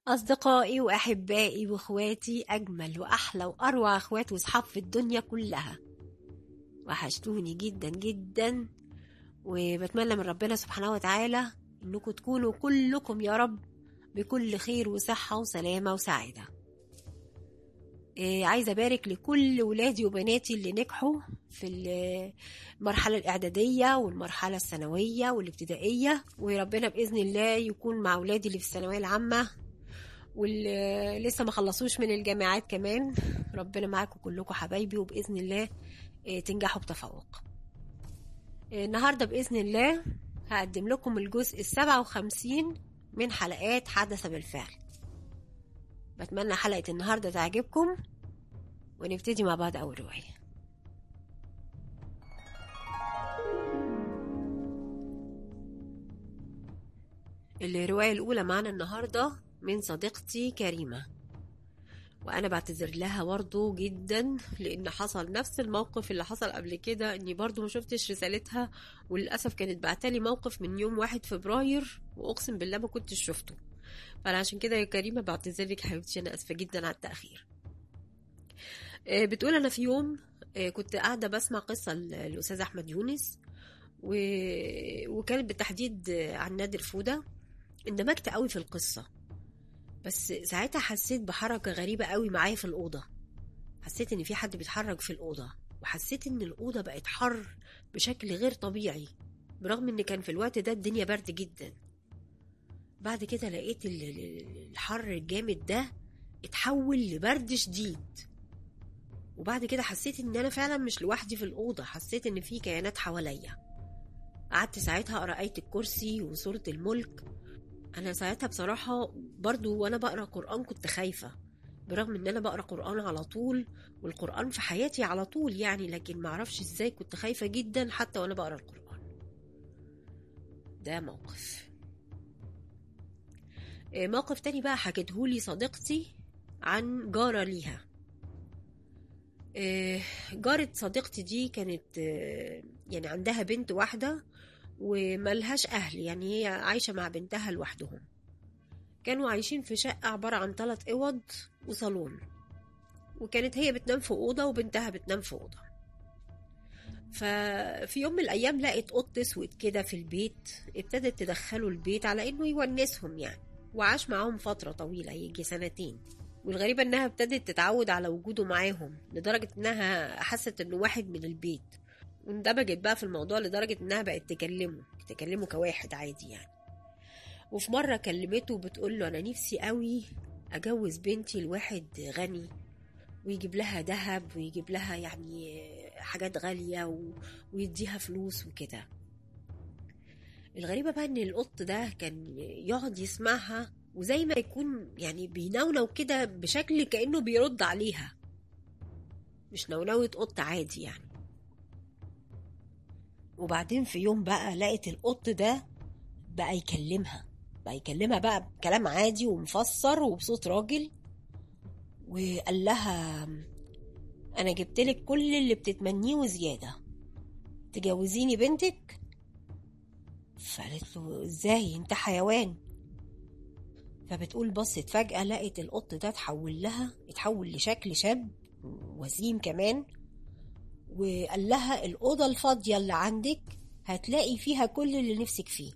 أصدقائي وأحبائي وإخواتي أجمل وأحلى وأروع إخوات وأصحاب في الدنيا كلها وحشتوني جدا جدا وبتمنى من ربنا سبحانه وتعالى إنكم تكونوا كلكم يا رب بكل خير وصحة وسلامة وسعادة إيه عايزة أبارك لكل ولادي وبناتي اللي نجحوا في المرحلة الإعدادية والمرحلة الثانوية والابتدائية وربنا بإذن الله يكون مع ولادي اللي في الثانوية العامة واللي لسه ما خلصوش من الجامعات كمان ربنا معاكم كلكم حبايبي وبإذن الله تنجحوا بتفوق النهاردة بإذن الله هقدم لكم الجزء السبعة وخمسين من حلقات حدث بالفعل بتمنى حلقة النهاردة تعجبكم ونبتدي مع بعض أول رواية الرواية الأولى معنا النهاردة من صديقتي كريمة وأنا بعتذر لها برضه جدا لأن حصل نفس الموقف اللي حصل قبل كده إني برضه ما شفتش رسالتها وللأسف كانت بعتلي موقف من يوم واحد فبراير وأقسم بالله ما كنتش شفته فأنا عشان كده يا كريمة بعتذر لك حبيبتي أنا آسفة جدا على التأخير بتقول أنا في يوم كنت قاعدة بسمع قصة الأستاذ أحمد يونس و... وكانت بالتحديد عن نادر فودة اندمجت قوي في القصة بس ساعتها حسيت بحركة غريبة قوي معايا في الأوضة حسيت إن في حد بيتحرك في الأوضة وحسيت إن الأوضة بقت حر بشكل غير طبيعي برغم إن كان في الوقت ده الدنيا برد جدا بعد كده لقيت الحر الجامد ده اتحول لبرد شديد وبعد كده حسيت ان انا فعلا مش لوحدي في الاوضه حسيت ان في كيانات حواليا قعدت ساعتها اقرا ايه الكرسي وسوره الملك انا ساعتها بصراحه برضو وانا بقرا قران كنت خايفه برغم ان انا بقرا قران على طول والقران في حياتي على طول يعني لكن معرفش ازاي كنت خايفه جدا حتى وانا بقرا القران ده موقف موقف تاني بقى حكيتهولي صديقتي عن جارة ليها جارة صديقتي دي كانت يعني عندها بنت واحدة وملهاش أهل يعني هي عايشة مع بنتها لوحدهم كانوا عايشين في شقة عبارة عن ثلاث أوض وصالون وكانت هي بتنام في أوضة وبنتها بتنام في أوضة ففي يوم من الأيام لقت قط أسود كده في البيت ابتدت تدخله البيت على إنه يونسهم يعني وعاش معاهم فترة طويلة يجي سنتين والغريبة إنها ابتدت تتعود على وجوده معاهم لدرجة إنها حست إنه واحد من البيت واندمجت بقى في الموضوع لدرجة إنها بقت تكلمه تكلمه كواحد عادي يعني وفي مرة كلمته بتقول له أنا نفسي قوي أجوز بنتي لواحد غني ويجيب لها ذهب ويجيب لها يعني حاجات غالية و... ويديها فلوس وكده الغريبة بقى إن القط ده كان يقعد يسمعها وزي ما يكون يعني بينونو كده بشكل كأنه بيرد عليها مش نونوة قط عادي يعني وبعدين في يوم بقى لقت القط ده بقى يكلمها بقى يكلمها بقى بكلام عادي ومفسر وبصوت راجل وقال لها انا جبتلك كل اللي بتتمنيه وزيادة تجوزيني بنتك فقالت له ازاي انت حيوان فبتقول بصت فجأة لقت القط ده اتحول لها اتحول لشكل شاب وسيم كمان وقال لها الأوضة الفاضية اللي عندك هتلاقي فيها كل اللي نفسك فيه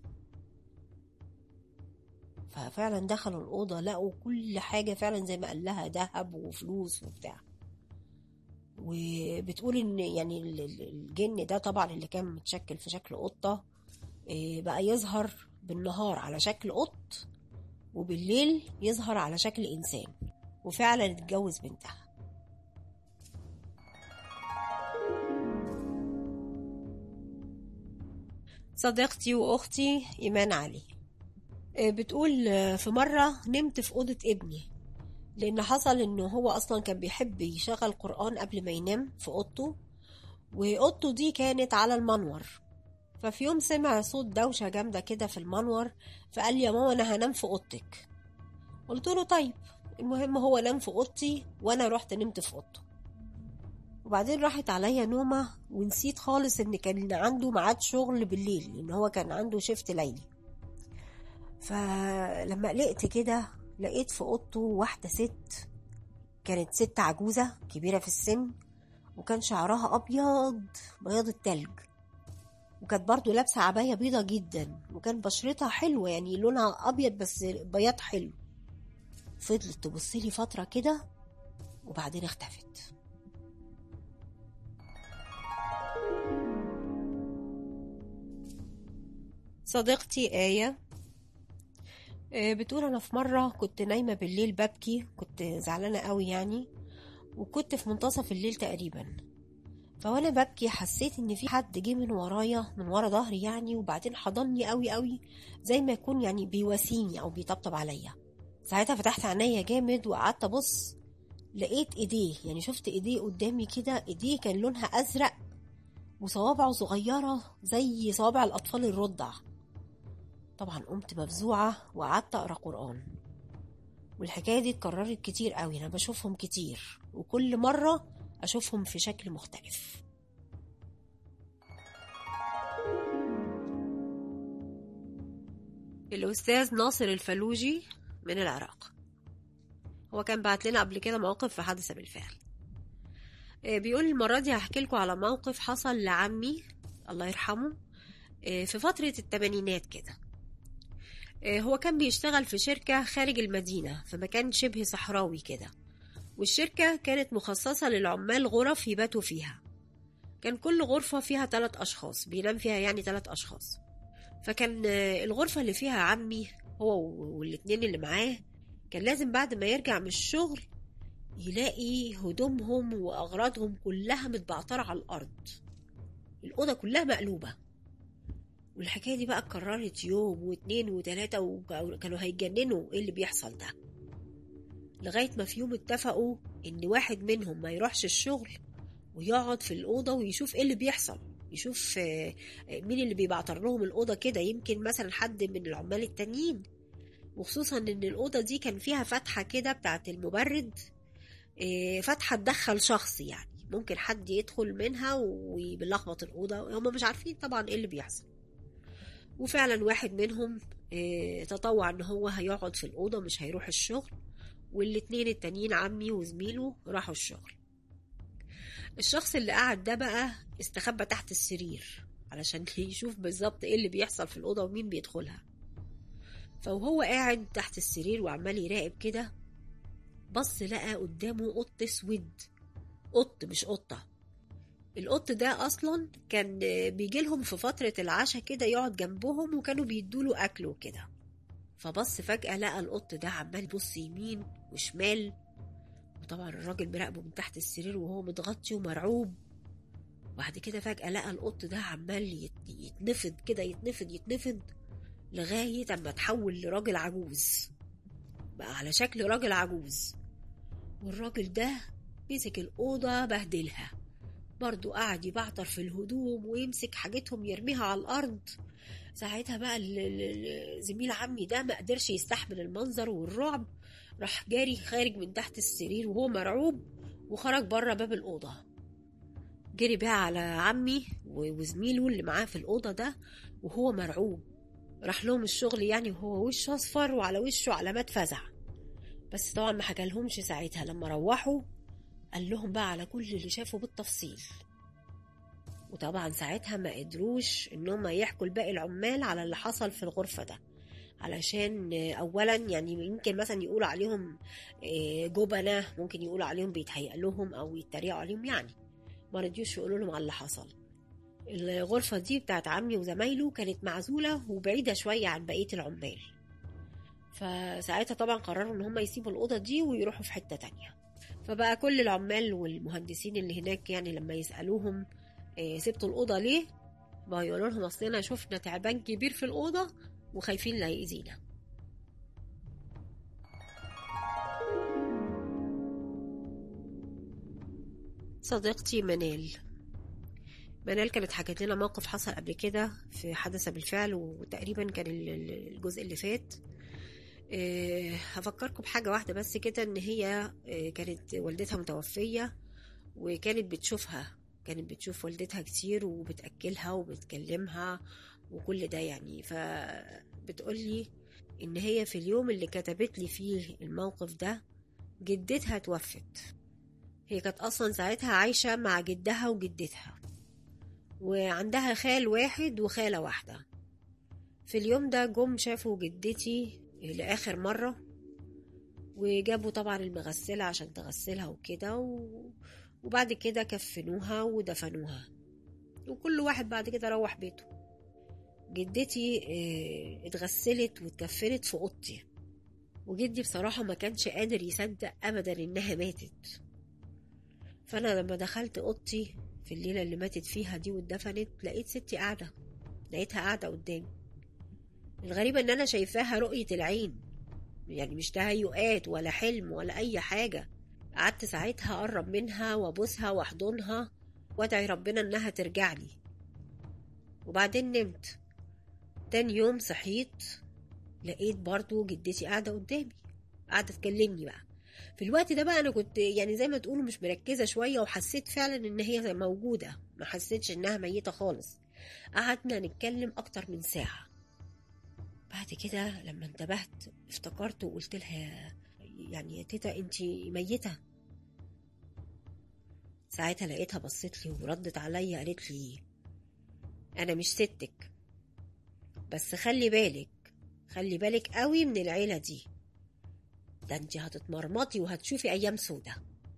ففعلا دخلوا الأوضة لقوا كل حاجة فعلا زي ما قال لها ذهب وفلوس وبتاع وبتقول ان يعني الجن ده طبعا اللي كان متشكل في شكل قطة بقى يظهر بالنهار على شكل قط وبالليل يظهر على شكل إنسان وفعلا اتجوز بنتها صديقتي وأختي إيمان علي بتقول في مرة نمت في أوضة ابني لأن حصل إنه هو أصلا كان بيحب يشغل قرآن قبل ما ينام في أوضته وأوضته دي كانت على المنور ففي يوم سمع صوت دوشة جامدة كده في المنور فقال لي يا ماما أنا هنام في أوضتك قلت له طيب المهم هو نام في أوضتي وأنا رحت نمت في أوضته وبعدين راحت عليا نومة ونسيت خالص إن كان عنده ميعاد شغل بالليل لأن هو كان عنده شيفت ليلي فلما قلقت كده لقيت في اوضته واحده ست كانت ست عجوزه كبيره في السن وكان شعرها ابيض بياض التلج وكانت برضو لابسه عبايه بيضه جدا وكان بشرتها حلوه يعني لونها ابيض بس بياض حلو فضلت تبصلي فتره كده وبعدين اختفت صديقتي آية آه، بتقول أنا في مرة كنت نايمة بالليل ببكي كنت زعلانة قوي يعني وكنت في منتصف الليل تقريبا فوانا ببكي حسيت ان في حد جه من ورايا من ورا ظهري يعني وبعدين حضني قوي قوي زي ما يكون يعني بيواسيني او بيطبطب عليا ساعتها فتحت عينيا جامد وقعدت ابص لقيت ايديه يعني شفت ايديه قدامي كده ايديه كان لونها ازرق وصوابعه صغيرة زي صوابع الأطفال الرضع طبعا قمت مفزوعة وقعدت أقرأ قرآن والحكاية دي اتكررت كتير قوي أنا بشوفهم كتير وكل مرة أشوفهم في شكل مختلف الأستاذ ناصر الفلوجي من العراق هو كان بعت لنا قبل كده مواقف في حدث بالفعل آه، بيقول المرة دي هحكي لكم على موقف حصل لعمي الله يرحمه آه، في فترة التمانينات كده آه، هو كان بيشتغل في شركة خارج المدينة في مكان شبه صحراوي كده والشركة كانت مخصصة للعمال غرف يباتوا فيها كان كل غرفة فيها ثلاث أشخاص بينام فيها يعني ثلاث أشخاص فكان آه، الغرفة اللي فيها عمي هو والاتنين اللي معاه كان لازم بعد ما يرجع من الشغل يلاقي هدومهم وأغراضهم كلها متبعترة على الأرض الأوضة كلها مقلوبة والحكاية دي بقى اتكررت يوم واتنين وتلاتة وكانوا هيتجننوا ايه اللي بيحصل ده لغاية ما في يوم اتفقوا ان واحد منهم ما يروحش الشغل ويقعد في الأوضة ويشوف ايه اللي بيحصل يشوف آه، آه، مين اللي بيبعتر لهم الأوضة كده يمكن مثلا حد من العمال التانيين وخصوصا ان الأوضة دي كان فيها فتحة كده بتاعت المبرد آه، فتحة تدخل شخص يعني ممكن حد يدخل منها ويلخبط الأوضة هم مش عارفين طبعا ايه اللي بيحصل وفعلا واحد منهم آه، تطوع ان هو هيقعد في الأوضة مش هيروح الشغل والاتنين التانيين عمي وزميله راحوا الشغل الشخص اللي قعد ده بقى استخبى تحت السرير علشان يشوف بالظبط ايه اللي بيحصل في الأوضة ومين بيدخلها فوهو قاعد تحت السرير وعمال يراقب كده بص لقى قدامه قط اسود قط مش قطة القط ده اصلا كان بيجي لهم في فترة العشاء كده يقعد جنبهم وكانوا بيدوله اكل وكده فبص فجأة لقى القط ده عمال يبص يمين وشمال وطبعا الراجل مراقبه من تحت السرير وهو متغطي ومرعوب وبعد كده فجأة لقى القط ده عمال يت- يتنفض كده يتنفض يتنفض لغاية اما اتحول لراجل عجوز بقى على شكل راجل عجوز والراجل ده مسك الأوضة بهدلها برضو قعد يبعتر في الهدوم ويمسك حاجتهم يرميها على الأرض ساعتها بقى ال- ال- ال- زميل عمي ده ما قدرش يستحمل المنظر والرعب راح جاري خارج من تحت السرير وهو مرعوب وخرج بره باب الأوضة جري بقى على عمي و- وزميله اللي معاه في الأوضة ده وهو مرعوب راح لهم الشغل يعني وهو وشه أصفر وعلى وشه علامات فزع بس طبعا ما حكالهمش ساعتها لما روحوا قال لهم بقى على كل اللي شافه بالتفصيل وطبعا ساعتها ما قدروش ان هم يحكوا لباقي العمال على اللي حصل في الغرفة ده علشان آه، اولا يعني يمكن مثلا يقولوا عليهم آه، جبنة ممكن يقولوا عليهم بيتهيأ لهم او يتريقوا عليهم يعني ما رضيوش يقولوا لهم على اللي حصل الغرفة دي بتاعت عمي وزمايله كانت معزولة وبعيدة شوية عن بقية العمال فساعتها طبعا قرروا ان هم يسيبوا الأوضة دي ويروحوا في حتة تانية فبقى كل العمال والمهندسين اللي هناك يعني لما يسألوهم إيه سبتوا الأوضة ليه بقى يقولوا لهم أصلنا شفنا تعبان كبير في الأوضة وخايفين لا يأذينا صديقتي منال منال كانت حكت لنا موقف حصل قبل كده في حدث بالفعل وتقريبا كان ال- ال- الجزء اللي فات إيه، هفكركم بحاجة واحدة بس كده ان هي إيه، كانت والدتها متوفية وكانت بتشوفها كانت بتشوف والدتها كتير وبتأكلها وبتكلمها وكل ده يعني فبتقولي إن هي في اليوم اللي كتبت لي فيه الموقف ده جدتها توفت هي كانت أصلا ساعتها عايشة مع جدها وجدتها وعندها خال واحد وخالة واحدة في اليوم ده جم شافوا جدتي لآخر مرة وجابوا طبعا المغسلة عشان تغسلها وكده و... وبعد كده كفنوها ودفنوها وكل واحد بعد كده روح بيته جدتي اه اتغسلت واتكفنت في اوضتي وجدي بصراحة ما كانش قادر يصدق أبدا إنها ماتت فأنا لما دخلت أوضتي في الليلة اللي ماتت فيها دي واتدفنت لقيت ستي قاعدة لقيتها قاعدة قدامي الغريبة إن أنا شايفاها رؤية العين يعني مش تهيؤات ولا حلم ولا أي حاجة قعدت ساعتها أقرب منها وأبوسها وأحضنها وأدعي ربنا إنها ترجع لي وبعدين نمت تاني يوم صحيت لقيت برضو جدتي قاعدة قدامي قاعدة تكلمني بقى في الوقت ده بقى أنا كنت يعني زي ما تقولوا مش مركزة شوية وحسيت فعلا إن هي موجودة ما حسيتش إنها ميتة خالص قعدنا نتكلم أكتر من ساعة بعد كده لما انتبهت افتكرت وقلت لها يعني يا تيتا انت ميتة ساعتها لقيتها بصت لي وردت عليا قالت لي انا مش ستك بس خلي بالك خلي بالك قوي من العيلة دي ده انت هتتمرمطي وهتشوفي ايام سودة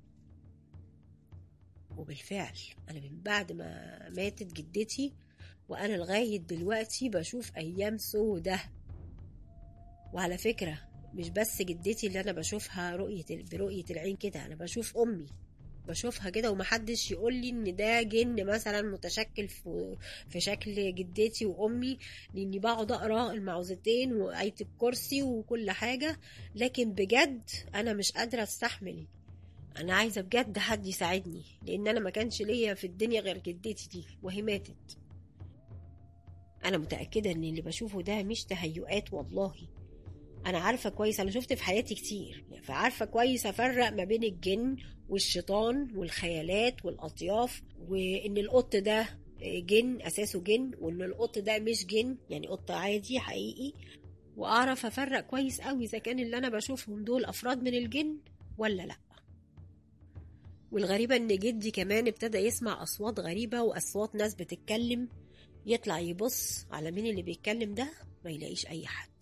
وبالفعل انا من بعد ما ماتت جدتي وانا لغاية دلوقتي بشوف ايام سودة وعلى فكرة مش بس جدتي اللي انا بشوفها رؤية برؤية العين كده انا بشوف امي بشوفها كده ومحدش يقول لي ان ده جن مثلا متشكل في, في شكل جدتي وامي لاني بقعد اقرا المعوذتين وايه الكرسي وكل حاجه لكن بجد انا مش قادره استحمل انا عايزه بجد حد يساعدني لان انا ما كانش ليا في الدنيا غير جدتي دي وهي ماتت انا متاكده ان اللي بشوفه ده مش تهيؤات والله انا عارفه كويس انا شفت في حياتي كتير فعارفه كويس افرق ما بين الجن والشيطان والخيالات والاطياف وان القط ده جن اساسه جن وان القط ده مش جن يعني قط عادي حقيقي واعرف افرق كويس قوي اذا كان اللي انا بشوفهم دول افراد من الجن ولا لا والغريبة ان جدي كمان ابتدى يسمع اصوات غريبة واصوات ناس بتتكلم يطلع يبص على مين اللي بيتكلم ده ما يلاقيش اي حد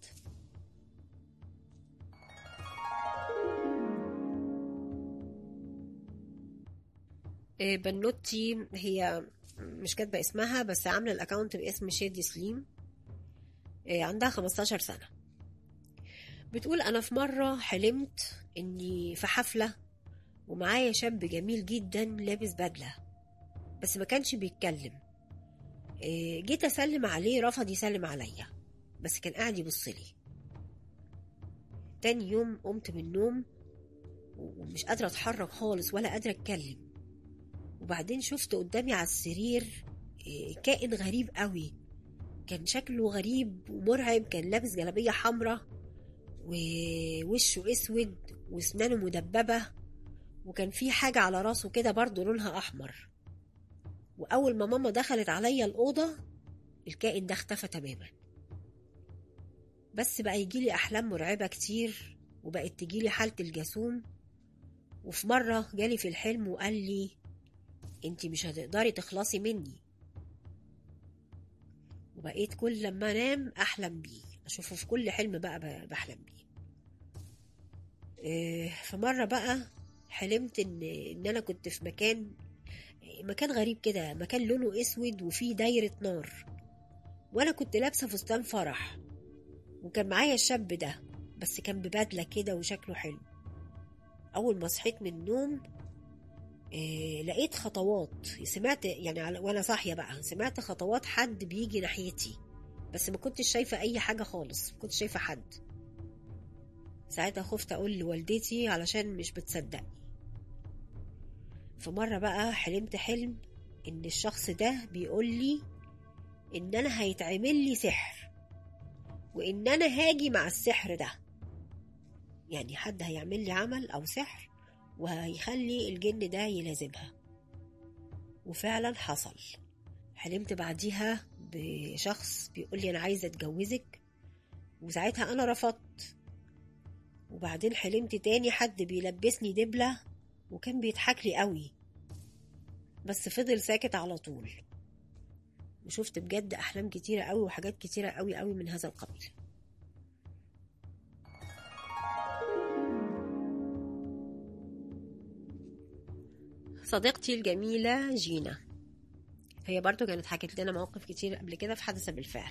بنوتي هي مش كاتبة اسمها بس عاملة الاكونت باسم شادي سليم عندها 15 سنة بتقول أنا في مرة حلمت إني في حفلة ومعايا شاب جميل جدا لابس بدلة بس ما كانش بيتكلم جيت أسلم عليه رفض يسلم عليا بس كان قاعد يبصلي تاني يوم قمت من النوم ومش قادرة أتحرك خالص ولا قادرة أتكلم وبعدين شفت قدامي على السرير كائن غريب قوي كان شكله غريب ومرعب كان لابس جلابية حمراء ووشه اسود واسنانه مدببة وكان في حاجة على راسه كده برضه لونها أحمر وأول ما ماما دخلت عليا الأوضة الكائن ده اختفى تماما بس بقى يجيلي أحلام مرعبة كتير وبقت تجيلي حالة الجاسوم وفي مرة جالي في الحلم وقال لي انتي مش هتقدري تخلصي مني وبقيت كل لما انام احلم بيه اشوفه في كل حلم بقى بحلم بيه إيه فمره بقى حلمت ان ان انا كنت في مكان مكان غريب كده مكان لونه اسود وفيه دايره نار وانا كنت لابسه فستان فرح وكان معايا الشاب ده بس كان ببدله كده وشكله حلو اول ما صحيت من النوم إيه لقيت خطوات سمعت يعني وانا صاحيه بقى سمعت خطوات حد بيجي ناحيتي بس ما كنتش شايفه اي حاجه خالص ما كنتش شايفه حد ساعتها خفت اقول لوالدتي علشان مش بتصدقني فمره بقى حلمت حلم ان الشخص ده بيقول لي ان انا هيتعمل لي سحر وان انا هاجي مع السحر ده يعني حد هيعمل لي عمل او سحر وهيخلي الجن ده يلازمها وفعلا حصل حلمت بعديها بشخص بيقول لي انا عايزه اتجوزك وساعتها انا رفضت وبعدين حلمت تاني حد بيلبسني دبله وكان بيضحك لي قوي بس فضل ساكت على طول وشفت بجد احلام كتيره قوي وحاجات كتيره قوي قوي من هذا القبيل صديقتي الجميلة جينا هي برضو كانت حكت لنا مواقف كتير قبل كده في حدث بالفعل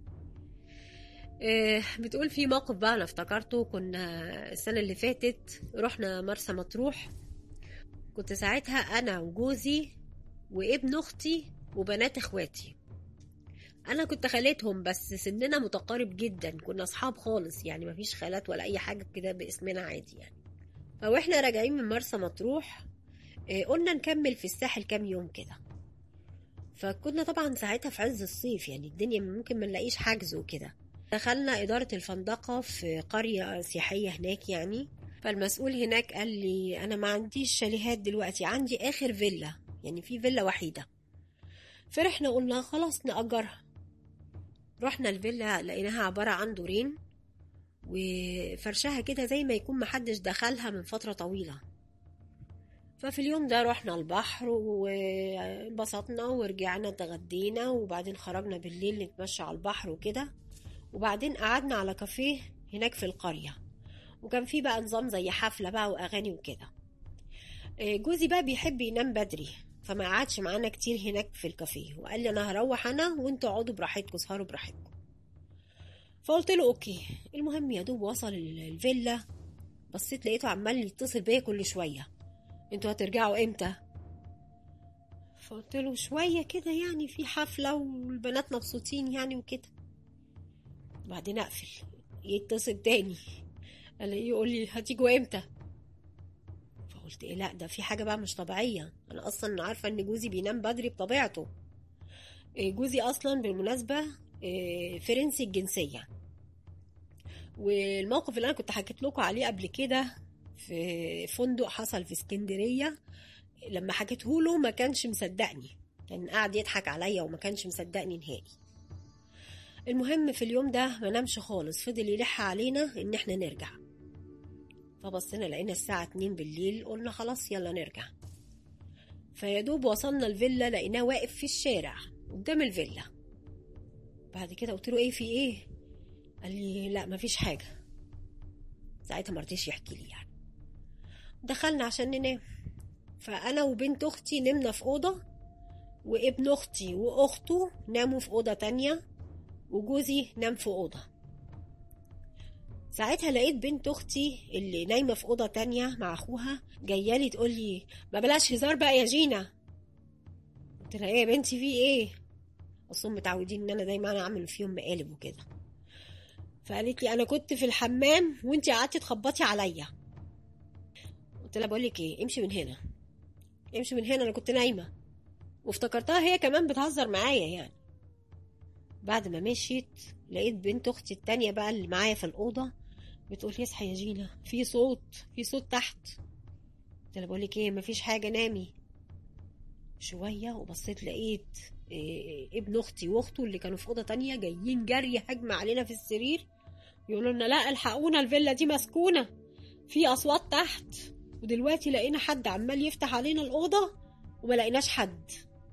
آه، بتقول في موقف بقى انا افتكرته كنا السنة اللي فاتت رحنا مرسى مطروح كنت ساعتها انا وجوزي وابن اختي وبنات اخواتي انا كنت خالتهم بس سننا متقارب جدا كنا اصحاب خالص يعني مفيش خالات ولا اي حاجة كده باسمنا عادي يعني فاحنا راجعين من مرسى مطروح آه، قلنا نكمل في الساحل كام يوم كده فكنا طبعا ساعتها في عز الصيف يعني الدنيا ممكن ما نلاقيش حجز وكده دخلنا إدارة الفندقة في قرية سياحية هناك يعني فالمسؤول هناك قال لي أنا ما عنديش شاليهات دلوقتي عندي آخر فيلا يعني في فيلا وحيدة فرحنا قلنا خلاص نأجرها رحنا الفيلا لقيناها عبارة عن دورين وفرشها كده زي ما يكون محدش دخلها من فترة طويلة ففي اليوم ده رحنا البحر وانبسطنا ورجعنا اتغدينا وبعدين خرجنا بالليل نتمشى على البحر وكده وبعدين قعدنا على كافيه هناك في القرية وكان في بقى نظام زي حفلة بقى وأغاني وكده جوزي بقى بيحب ينام بدري فما قعدش معانا كتير هناك في الكافيه وقال لي انا هروح انا وانتوا اقعدوا براحتكم سهروا براحتكم فقلت له اوكي المهم يا دوب وصل الفيلا بصيت لقيته عمال يتصل بيا كل شويه انتوا هترجعوا امتى فقلت له شويه كده يعني في حفله والبنات مبسوطين يعني وكده بعدين اقفل يتصل تاني قال يقول لي هتيجوا امتى فقلت ايه لا ده في حاجه بقى مش طبيعيه انا اصلا عارفه ان جوزي بينام بدري بطبيعته جوزي اصلا بالمناسبه فرنسي الجنسيه والموقف اللي انا كنت حكيت لكم عليه قبل كده في فندق حصل في اسكندريه لما حكيته له ما كانش مصدقني كان قاعد يضحك عليا وما كانش مصدقني نهائي المهم في اليوم ده ما نامش خالص فضل يلح علينا ان احنا نرجع فبصينا لقينا الساعة اتنين بالليل قلنا خلاص يلا نرجع فيدوب وصلنا الفيلا لقيناه واقف في الشارع قدام الفيلا بعد كده قلت له ايه في ايه قال لي لا مفيش حاجة ساعتها مرضيش يحكي لي يعني دخلنا عشان ننام فأنا وبنت أختي نمنا في أوضة وابن أختي وأخته ناموا في أوضة تانية وجوزي نام في أوضة ساعتها لقيت بنت أختي اللي نايمة في أوضة تانية مع أخوها جايالي تقول لي ما بلاش هزار بقى يا جينا قلت لها إيه يا بنتي في إيه أصلا متعودين إن أنا دايما أعمل فيهم مقالب وكده فقالت لي أنا كنت في الحمام وأنتي قعدتي تخبطي عليا قلت لها بقول لك إيه امشي من هنا امشي من هنا أنا كنت نايمة وافتكرتها هي كمان بتهزر معايا يعني بعد ما مشيت لقيت بنت اختي التانية بقى اللي معايا في الأوضة بتقول لي اصحى يا جينا في صوت في صوت تحت قلت لها بقول لك ايه مفيش حاجة نامي شوية وبصيت لقيت إيه ابن اختي واخته اللي كانوا في أوضة تانية جايين جري هجمة علينا في السرير يقولوا لنا لا الحقونا الفيلا دي مسكونة في أصوات تحت ودلوقتي لقينا حد عمال يفتح علينا الأوضة وما لقيناش حد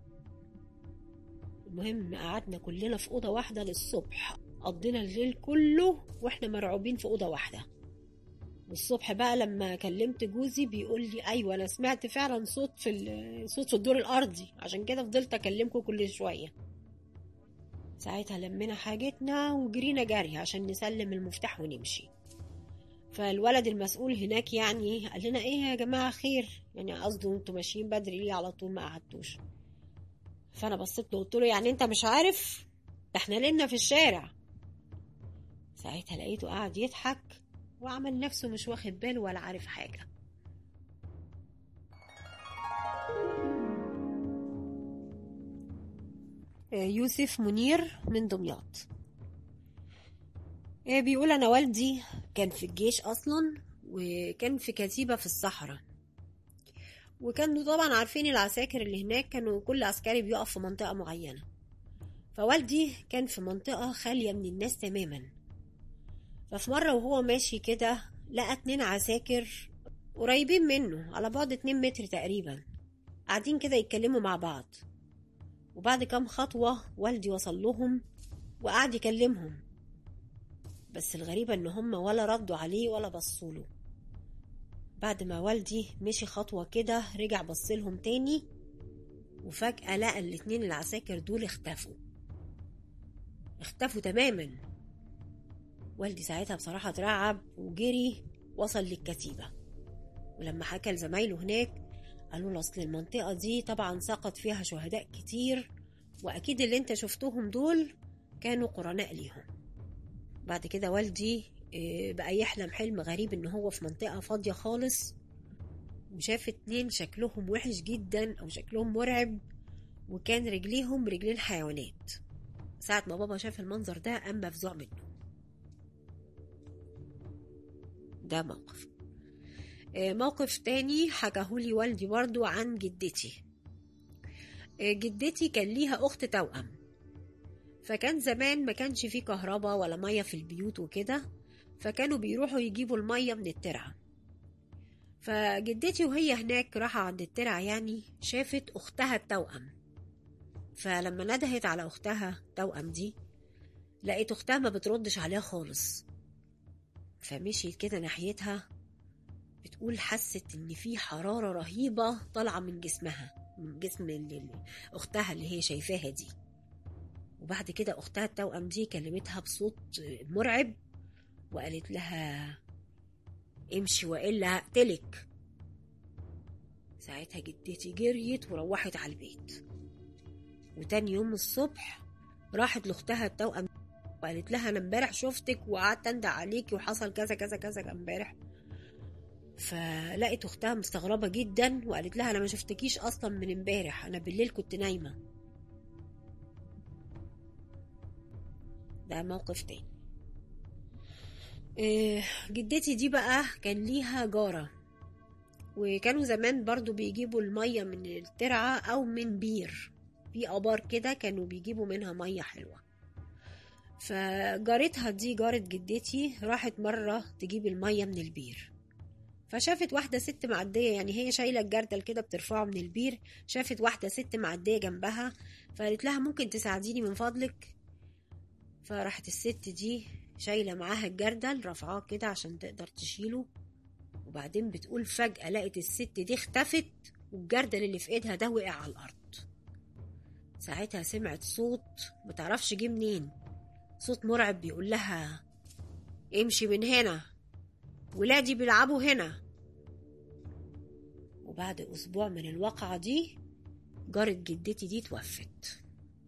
المهم قعدنا كلنا في أوضة واحدة للصبح قضينا الليل كله واحنا مرعوبين في أوضة واحدة والصبح بقى لما كلمت جوزي بيقول لي ايوه انا سمعت فعلا صوت في صوت في الدور الارضي عشان كده فضلت اكلمكم كل شويه ساعتها لمينا حاجتنا وجرينا جري عشان نسلم المفتاح ونمشي فالولد المسؤول هناك يعني قال لنا ايه يا جماعه خير يعني قصده انتوا ماشيين بدري ليه على طول ما قعدتوش فانا بصيت له قلت له يعني انت مش عارف ده احنا لنا في الشارع ساعتها لقيته قاعد يضحك وعمل نفسه مش واخد باله ولا عارف حاجه يوسف منير من دمياط بيقول انا والدي كان في الجيش اصلا وكان في كتيبه في الصحراء وكانوا طبعا عارفين العساكر اللي هناك كانوا كل عسكري بيقف في منطقة معينة فوالدي كان في منطقة خالية من الناس تماما ففي مرة وهو ماشي كده لقى اتنين عساكر قريبين منه على بعد اتنين متر تقريبا قاعدين كده يتكلموا مع بعض وبعد كام خطوة والدي وصل لهم وقعد يكلمهم بس الغريبة ان هم ولا ردوا عليه ولا بصوله بعد ما والدي مشي خطوة كده رجع بصلهم تاني وفجأة لقى الاتنين العساكر دول اختفوا اختفوا تماما والدي ساعتها بصراحة اترعب وجري وصل للكتيبة ولما حكى لزمايله هناك قالوا له أصل المنطقة دي طبعا سقط فيها شهداء كتير وأكيد اللي انت شفتهم دول كانوا قرناء ليهم بعد كده والدي بقى يحلم حلم غريب ان هو في منطقة فاضية خالص وشاف اتنين شكلهم وحش جدا او شكلهم مرعب وكان رجليهم رجلين حيوانات ساعة ما بابا شاف المنظر ده قام مفزوع منه ده موقف موقف تاني حكاهولي والدي برضو عن جدتي جدتي كان ليها أخت توأم فكان زمان ما كانش فيه كهرباء ولا مية في البيوت وكده فكانوا بيروحوا يجيبوا المية من الترعة فجدتي وهي هناك راحة عند الترعة يعني شافت أختها التوأم فلما ندهت على أختها توأم دي لقيت أختها ما بتردش عليها خالص فمشيت كده ناحيتها بتقول حست إن في حرارة رهيبة طالعة من جسمها من جسم اللي أختها اللي هي شايفاها دي وبعد كده أختها التوأم دي كلمتها بصوت مرعب وقالت لها امشي وإلا هقتلك ساعتها جدتي جريت وروحت على البيت وتاني يوم الصبح راحت لاختها التوأم وقالت لها انا امبارح شفتك وقعدت اندع عليكي وحصل كذا كذا كذا امبارح فلقت اختها مستغربة جدا وقالت لها انا ما شفتكيش اصلا من امبارح انا بالليل كنت نايمة ده موقف تاني إيه جدتي دي بقى كان ليها جارة وكانوا زمان برضو بيجيبوا المية من الترعة أو من بير في آبار كده كانوا بيجيبوا منها مية حلوة فجارتها دي جارة جدتي راحت مرة تجيب المية من البير فشافت واحدة ست معدية يعني هي شايلة الجردل كده بترفعه من البير شافت واحدة ست معدية جنبها فقالت لها ممكن تساعديني من فضلك فراحت الست دي شايلة معاها الجردل رفعاه كده عشان تقدر تشيله وبعدين بتقول فجأة لقت الست دي اختفت والجردل اللي في ايدها ده وقع على الأرض ساعتها سمعت صوت متعرفش جه منين صوت مرعب بيقول لها امشي من هنا ولادي بيلعبوا هنا وبعد أسبوع من الواقعة دي جارة جدتي دي توفت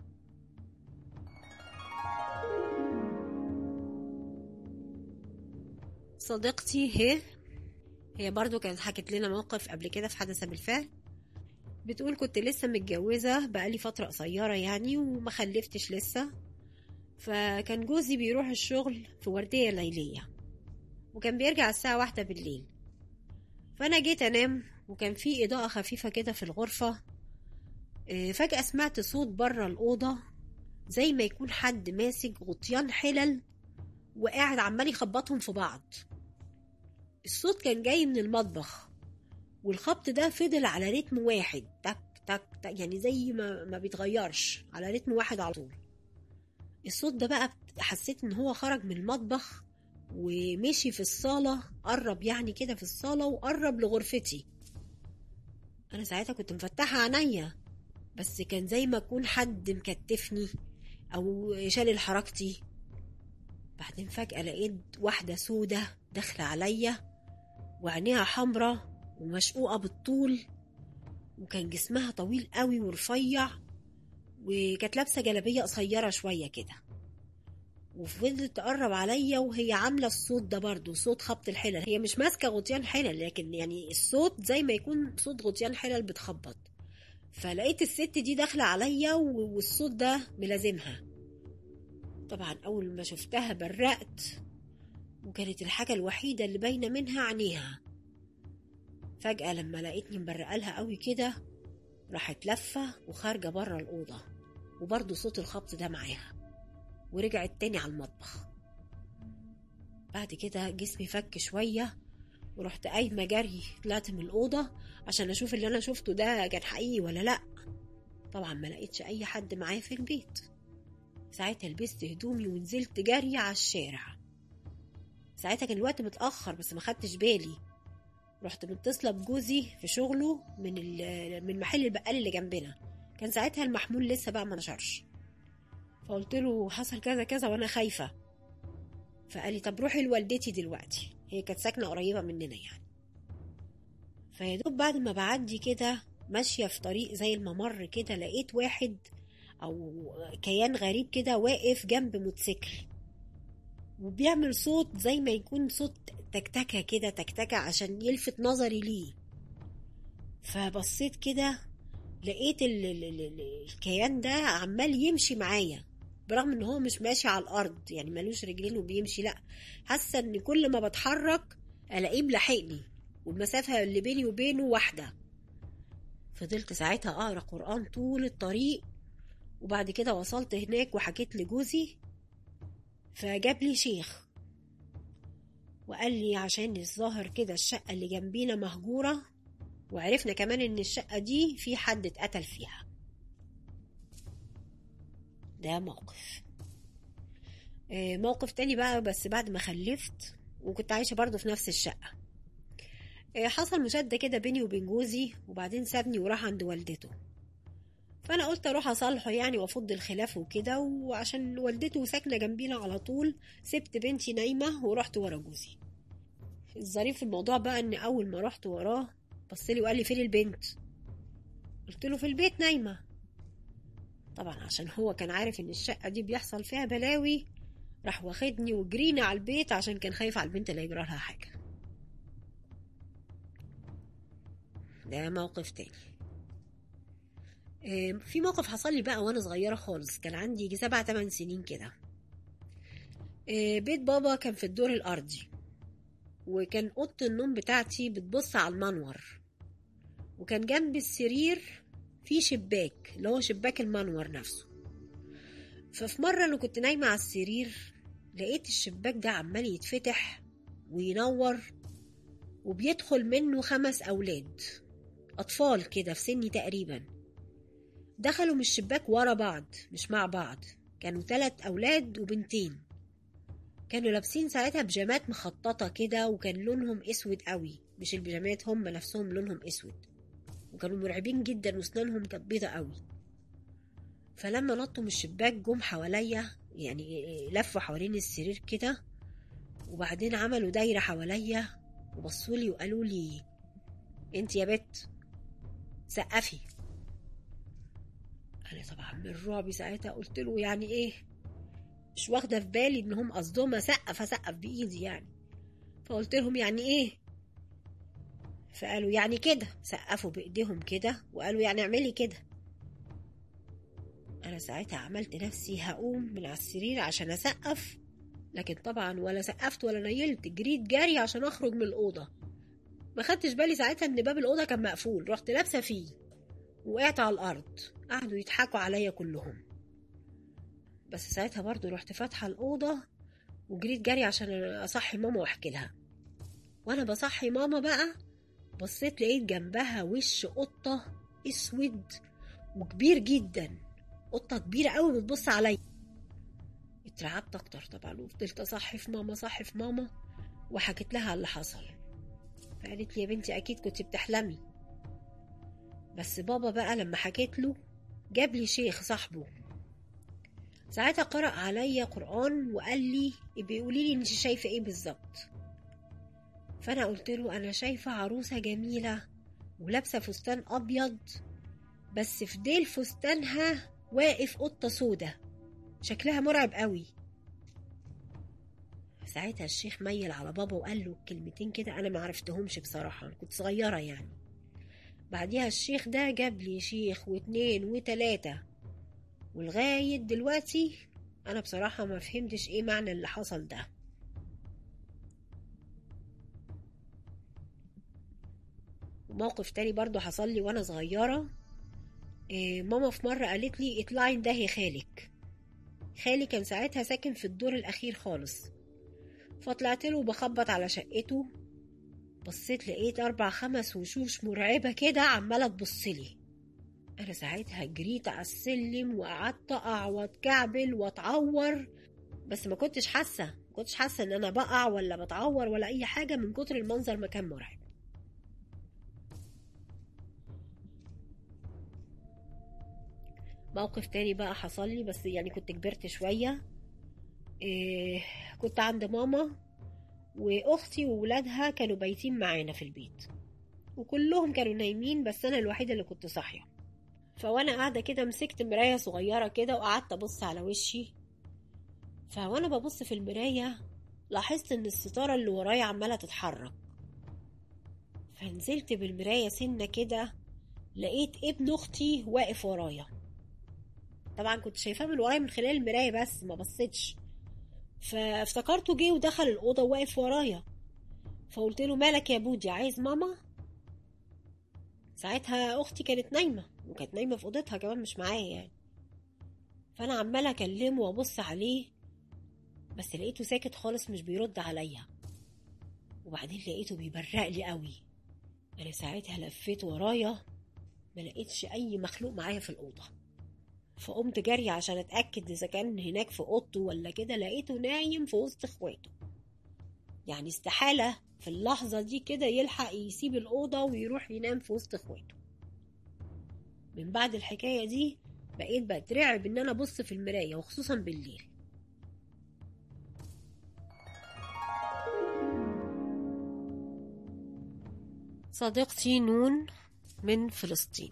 صديقتي هي هي برضو كانت حكت لنا موقف قبل كده في حدث بالفعل بتقول كنت لسه متجوزة بقالي فترة قصيرة يعني وما خلفتش لسه فكان جوزي بيروح الشغل في وردية ليلية وكان بيرجع الساعة واحدة بالليل فأنا جيت أنام وكان في إضاءة خفيفة كده في الغرفة فجأة سمعت صوت بره الأوضة زي ما يكون حد ماسك غطيان حلل وقاعد عمال يخبطهم في بعض الصوت كان جاي من المطبخ والخبط ده فضل على رتم واحد تك تك تك يعني زي ما ما بيتغيرش على رتم واحد على طول الصوت ده بقى حسيت ان هو خرج من المطبخ ومشي في الصالة قرب يعني كده في الصالة وقرب لغرفتي أنا ساعتها كنت مفتحة عينيا بس كان زي ما يكون حد مكتفني أو شالل حركتي بعدين فجأة لقيت واحدة سودة داخلة عليا وعينيها حمرة ومشقوقة بالطول وكان جسمها طويل قوي ورفيع وكانت لابسة جلابية قصيرة شوية كده وفضلت تقرب عليا وهي عاملة الصوت ده برضو صوت خبط الحلل هي مش ماسكة غطيان حلل لكن يعني الصوت زي ما يكون صوت غطيان حلل بتخبط فلقيت الست دي داخلة عليا والصوت ده ملازمها طبعا أول ما شفتها برقت وكانت الحاجة الوحيدة اللي باينة منها عينيها فجأة لما لقيتني مبرقة لها قوي كده راحت لفة وخارجة بره الأوضة وبرضه صوت الخبط ده معاها ورجعت تاني على المطبخ بعد كده جسمي فك شوية ورحت قايمة جري طلعت من الأوضة عشان أشوف اللي أنا شفته ده كان حقيقي ولا لأ طبعا ما لقيتش أي حد معايا في البيت ساعتها لبست هدومي ونزلت جري على الشارع ساعتها كان الوقت متأخر بس ما خدتش بالي رحت متصلة بجوزي في شغله من من محل البقال اللي جنبنا كان ساعتها المحمول لسه بقى ما نشرش فقلت له حصل كذا كذا وانا خايفة فقال لي طب روحي لوالدتي دلوقتي هي كانت ساكنة قريبة مننا يعني فيدوب بعد ما بعدي كده ماشية في طريق زي الممر كده لقيت واحد أو كيان غريب كده واقف جنب موتوسيكل وبيعمل صوت زي ما يكون صوت تكتكة كده تكتكة عشان يلفت نظري ليه فبصيت كده لقيت ال ال ال الكيان ده عمال يمشي معايا برغم ان هو مش ماشي على الارض يعني ملوش رجلين وبيمشي لا حاسه ان كل ما بتحرك الاقيه ملاحقني والمسافه اللي بيني وبينه واحده فضلت ساعتها اقرا قران طول الطريق وبعد كده وصلت هناك وحكيت لجوزي فجاب لي شيخ وقال لي عشان الظاهر كده الشقة اللي جنبينا مهجورة وعرفنا كمان ان الشقة دي في حد اتقتل فيها ده موقف موقف تاني بقى بس بعد ما خلفت وكنت عايشة برضه في نفس الشقة حصل مشادة كده بيني وبين جوزي وبعدين سابني وراح عند والدته فانا قلت اروح اصالحه يعني وافض الخلاف وكده وعشان والدته ساكنه جنبينا على طول سبت بنتي نايمه ورحت ورا جوزي الظريف في الموضوع بقى ان اول ما رحت وراه بصلي وقال لي فين البنت قلت له في البيت نايمه طبعا عشان هو كان عارف ان الشقه دي بيحصل فيها بلاوي راح واخدني وجرينا على البيت عشان كان خايف على البنت اللي يجرى لها حاجه ده موقف تاني في موقف حصل لي بقى وانا صغيرة خالص كان عندي يجي سبع تمن سنين كده بيت بابا كان في الدور الأرضي وكان أوضة النوم بتاعتي بتبص على المنور وكان جنب السرير في شباك اللي هو شباك المنور نفسه ففي مرة أنا كنت نايمة على السرير لقيت الشباك ده عمال يتفتح وينور وبيدخل منه خمس أولاد أطفال كده في سني تقريباً دخلوا من الشباك ورا بعض مش مع بعض كانوا تلات أولاد وبنتين كانوا لابسين ساعتها بيجامات مخططة كده وكان لونهم أسود قوي مش البيجامات هم نفسهم لونهم أسود وكانوا مرعبين جدا وسنانهم كانت بيضة قوي فلما نطوا من الشباك جم حواليا يعني لفوا حوالين السرير كده وبعدين عملوا دايرة حواليا وبصولي وقالوا لي انت يا بت سقفي انا طبعا من الرعب ساعتها قلت له يعني ايه مش واخده في بالي ان هم قصدهم اسقف اسقف بايدي يعني فقلت لهم يعني ايه فقالوا يعني كده سقفوا بايديهم كده وقالوا يعني اعملي كده انا ساعتها عملت نفسي هقوم من على السرير عشان اسقف لكن طبعا ولا سقفت ولا نيلت جريت جري عشان اخرج من الاوضه ما خدتش بالي ساعتها ان باب الاوضه كان مقفول رحت لابسه فيه وقعت على الارض قعدوا يضحكوا عليا كلهم بس ساعتها برضو رحت فاتحة الأوضة وجريت جري عشان أصحي ماما وأحكي لها وأنا بصحي ماما بقى بصيت لقيت جنبها وش قطة أسود وكبير جدا قطة كبيرة قوي بتبص عليا اترعبت أكتر طبعا وفضلت أصحي في ماما صحي في ماما وحكيت لها اللي حصل فقالت لي يا بنتي أكيد كنت بتحلمي بس بابا بقى لما حكيت له جاب لي شيخ صاحبه ساعتها قرأ عليا قرآن وقال لي بيقولي لي انت شايفة ايه بالظبط فانا قلت له انا شايفة عروسة جميلة ولابسة فستان ابيض بس في ديل فستانها واقف قطة سودة شكلها مرعب قوي ساعتها الشيخ ميل على بابا وقال له كلمتين كده انا ما عرفتهمش بصراحة كنت صغيرة يعني بعديها الشيخ ده جاب لي شيخ واتنين وتلاتة ولغاية دلوقتي أنا بصراحة ما فهمتش إيه معنى اللي حصل ده موقف تاني برضو حصل لي وأنا صغيرة إيه ماما في مرة قالت لي اطلعي اندهي خالك خالي كان ساعتها ساكن في الدور الأخير خالص فطلعت له بخبط على شقته بصيت لقيت أربع خمس وشوش مرعبة كده عمالة تبصلي أنا ساعتها جريت على السلم وقعدت أقع وأتكعبل وأتعور بس ما كنتش حاسة ما كنتش حاسة إن أنا بقع ولا بتعور ولا أي حاجة من كتر المنظر ما كان مرعب موقف تاني بقى حصل لي بس يعني كنت كبرت شوية إيه كنت عند ماما واختي وولادها كانوا بايتين معانا في البيت وكلهم كانوا نايمين بس انا الوحيده اللي كنت صاحيه فوانا قاعده كده مسكت مرايه صغيره كده وقعدت ابص على وشي فوانا ببص في المرايه لاحظت ان الستاره اللي ورايا عماله تتحرك فنزلت بالمرايه سنه كده لقيت ابن اختي واقف ورايا طبعا كنت شايفاه من ورايا من خلال المرايه بس ما بصيتش فافتكرته جه ودخل الأوضة واقف ورايا فقلت له مالك يا بودي عايز ماما ساعتها أختي كانت نايمة وكانت نايمة في أوضتها كمان مش معايا يعني فأنا عمالة أكلمه وأبص عليه بس لقيته ساكت خالص مش بيرد عليا وبعدين لقيته بيبرق لي قوي أنا ساعتها لفيت ورايا ما لقيتش أي مخلوق معايا في الأوضة فقمت جري عشان اتاكد اذا كان هناك في اوضته ولا كده لقيته نايم في وسط اخواته يعني استحاله في اللحظه دي كده يلحق يسيب الاوضه ويروح ينام في وسط اخواته من بعد الحكايه دي بقيت بترعب ان انا ابص في المرايه وخصوصا بالليل صديقتي نون من فلسطين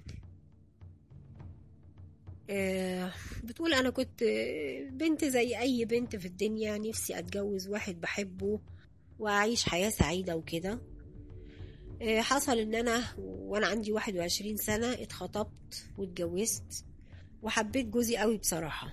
بتقول أنا كنت بنت زي أي بنت في الدنيا نفسي أتجوز واحد بحبه وأعيش حياة سعيدة وكده حصل إن أنا وأنا عندي واحد وعشرين سنة اتخطبت واتجوزت وحبيت جوزي قوي بصراحة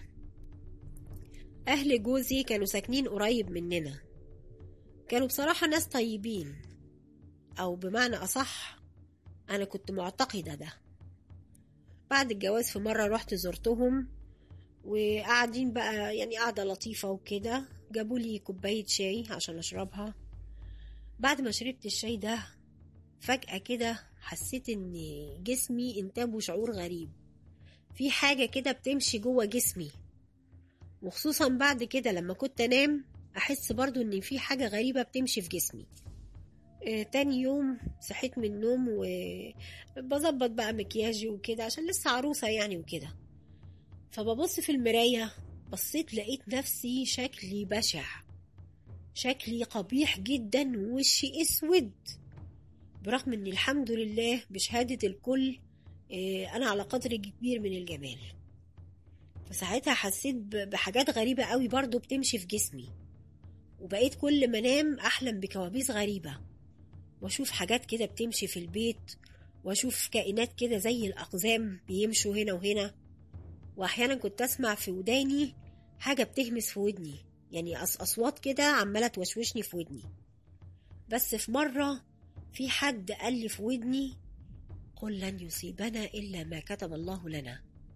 أهل جوزي كانوا ساكنين قريب مننا كانوا بصراحة ناس طيبين أو بمعنى أصح أنا كنت معتقدة ده بعد الجواز في مرة رحت زرتهم وقاعدين بقى يعني قاعدة لطيفة وكده جابوا لي كوباية شاي عشان أشربها بعد ما شربت الشاي ده فجأة كده حسيت إن جسمي انتابه شعور غريب في حاجة كده بتمشي جوه جسمي وخصوصا بعد كده لما كنت أنام أحس برضو إن في حاجة غريبة بتمشي في جسمي آه تاني يوم صحيت من النوم وبظبط بقى مكياجي وكده عشان لسه عروسة يعني وكده فببص في المراية بصيت لقيت نفسي شكلي بشع شكلي قبيح جدا ووشي اسود برغم ان الحمد لله بشهادة الكل آه انا على قدر كبير من الجمال فساعتها حسيت بحاجات غريبة قوي برضو بتمشي في جسمي وبقيت كل ما انام احلم بكوابيس غريبه واشوف حاجات كده بتمشي في البيت واشوف كائنات كده زي الاقزام بيمشوا هنا وهنا واحيانا كنت اسمع في وداني حاجه بتهمس في ودني يعني اصوات كده عماله توشوشني في ودني بس في مره في حد قال لي في ودني قل لن يصيبنا الا ما كتب الله لنا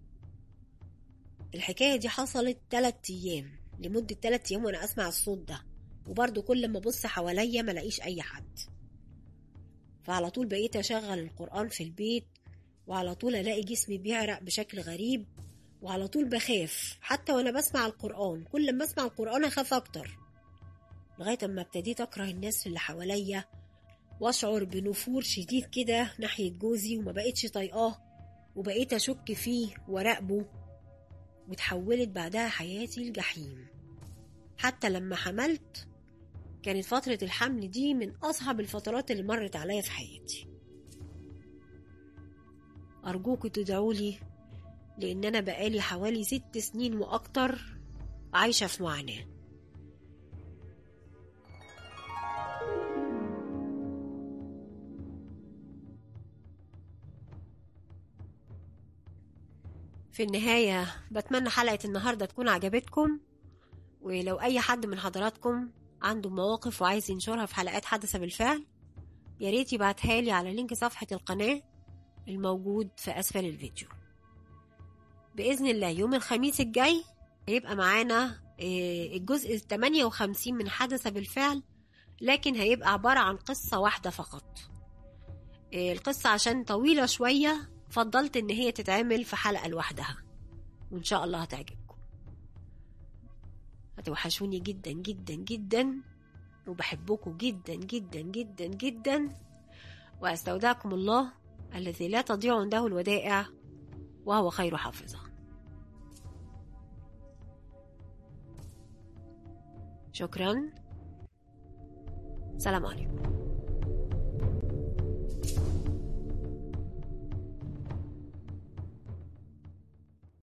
الحكايه دي حصلت تلات ايام لمده تلات ايام وانا اسمع الصوت ده وبرضه كل ما ابص حواليا ملاقيش اي حد فعلى طول بقيت أشغل القرآن في البيت وعلى طول ألاقي جسمي بيعرق بشكل غريب وعلى طول بخاف حتى وأنا بسمع القرآن كل ما أسمع القرآن أخاف أكتر لغاية أما ابتديت أكره الناس اللي حواليا وأشعر بنفور شديد كده ناحية جوزي وما بقيتش طايقاه وبقيت أشك فيه وراقبه وتحولت بعدها حياتي الجحيم حتى لما حملت كانت فترة الحمل دي من أصعب الفترات اللي مرت عليا في حياتي أرجوكوا تدعولي لأن أنا بقالي حوالي ست سنين وأكتر عايشة في معاناة في النهاية بتمنى حلقة النهاردة تكون عجبتكم ولو أي حد من حضراتكم عنده مواقف وعايز ينشرها في حلقات حدث بالفعل ياريت يبعتها لي على لينك صفحة القناة الموجود في أسفل الفيديو بإذن الله يوم الخميس الجاي هيبقى معانا الجزء ال 58 من حدث بالفعل لكن هيبقى عبارة عن قصة واحدة فقط القصة عشان طويلة شوية فضلت إن هي تتعمل في حلقة لوحدها وإن شاء الله هتعجبكم هتوحشوني جدا جدا جدا وبحبكم جدا جدا جدا جدا وأستودعكم الله الذي لا تضيع عنده الودائع وهو خير حافظة شكرا سلام عليكم